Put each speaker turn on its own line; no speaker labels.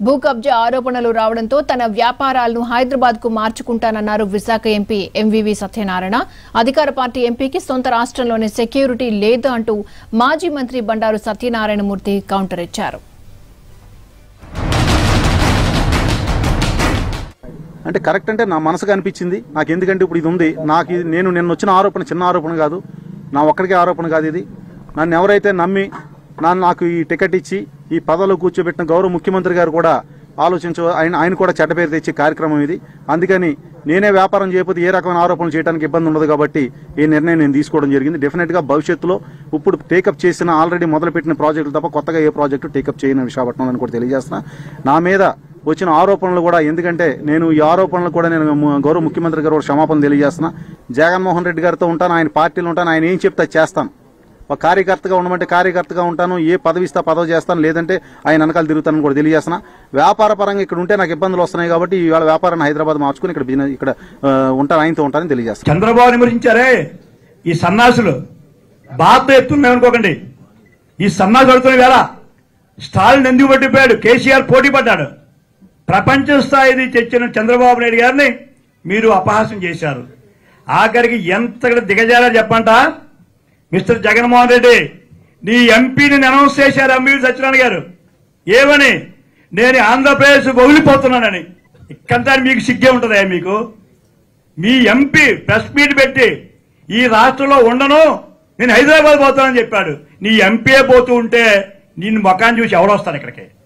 భూ కబ్జా ఆరోపణలు రావడంతో తన వ్యాపారాలను హైదరాబాద్ కు మార్చుకుంటానన్నారు విశాఖ ఎంపీ ఎంవివి సత్యనారాయణ అధికార పార్టీ ఎంపీకి సొంత రాష్ట్రంలోనే సెక్యూరిటీ లేదు అంటూ మాజీ మంత్రి బండారు సత్యనారాయణమూర్తి కౌంటర్ ఇచ్చారు
అంటే కరెక్ట్ అంటే నా మనసుకు అనిపించింది నాకు ఎందుకంటే ఇప్పుడు ఇది ఉంది నాకు ఇది నేను నిన్న వచ్చిన ఆరోపణ చిన్న ఆరోపణ కాదు నా ఒక్కడికే ఆరోపణ కాదు ఇది నన్ను ఎవరైతే నమ్మి నన్ను నాకు ఈ టికెట్ ఇచ్చి ఈ పదవిలో కూర్చోబెట్టిన గౌరవ ముఖ్యమంత్రి గారు కూడా ఆలోచించ ఆయన ఆయన కూడా చెడ్డ పేరు తెచ్చే కార్యక్రమం ఇది అందుకని నేనే వ్యాపారం చేయకపోతే ఏ రకమైన ఆరోపణలు చేయడానికి ఇబ్బంది ఉండదు కాబట్టి ఈ నిర్ణయం నేను తీసుకోవడం జరిగింది డెఫినెట్గా భవిష్యత్తులో ఇప్పుడు టేకప్ చేసిన ఆల్రెడీ మొదలుపెట్టిన ప్రాజెక్టులు తప్ప కొత్తగా ఏ ప్రాజెక్టు టేకప్ చేయను విశాఖపట్నం అని కూడా తెలియజేస్తున్నా నా మీద వచ్చిన ఆరోపణలు కూడా ఎందుకంటే నేను ఈ ఆరోపణలు కూడా నేను ము- గౌరవ ముఖ్యమంత్రి గారు కూడా క్షమాపణ తెలియజేస్తున్నా జగన్మోహన్ రెడ్డి గారితో ఉంటాను ఆయన పార్టీలో ఉంటాను ఆయన ఏం చెప్తే అది చేస్తాను ఒక కార్యకర్తగా ఉండమంటే కార్యకర్తగా ఉంటాను ఏ పదవి ఇస్తా పదవి చేస్తాను లేదంటే ఆయన వెనకాల తిరుగుతానని కూడా తెలియజేస్తున్నా వ్యాపార పరంగా ఇక్కడ ఉంటే నాకు ఇబ్బందులు వస్తున్నాయి కాబట్టి ఇవాళ వ్యాపారాన్ని హైదరాబాద్ మార్చుకుని ఇక్కడ బిజినెస్ ఇక్కడ ఆ, ఉంటాను ఆయనతో ఉంటానని తెలియజేస్తాను
చంద్రబాబుని విమర్శించారే ఈ సన్నాసులు బాధ ఎత్తున్నాయి అనుకోకండి ఈ సన్నాసు అడుగుతున్న వేళ స్టాలిన్ ఎందుకు పట్టిపోయాడు కేసీఆర్ పోటీ పడ్డాడు ప్రపంచ స్థాయిది తెచ్చిన చంద్రబాబు నాయుడు గారిని మీరు అపహాస్యం చేశారు ఆఖరికి ఎంత దిగజారా చెప్పంట మిస్టర్ జగన్మోహన్ రెడ్డి నీ ఎంపీని అనౌన్స్ చేశారు ఎంపీ సత్యనారాయణ గారు ఏమని నేను ఆంధ్రప్రదేశ్ వదిలిపోతున్నానని ఇక్కంతా మీకు సిగ్గే ఉంటుందా మీకు మీ ఎంపీ ప్రెస్ మీట్ పెట్టి ఈ రాష్ట్రంలో ఉండను నేను హైదరాబాద్ పోతానని చెప్పాడు నీ ఎంపీ పోతూ ఉంటే నిన్ను మొఖాన్ని చూసి ఎవడొస్తాను ఇక్కడికి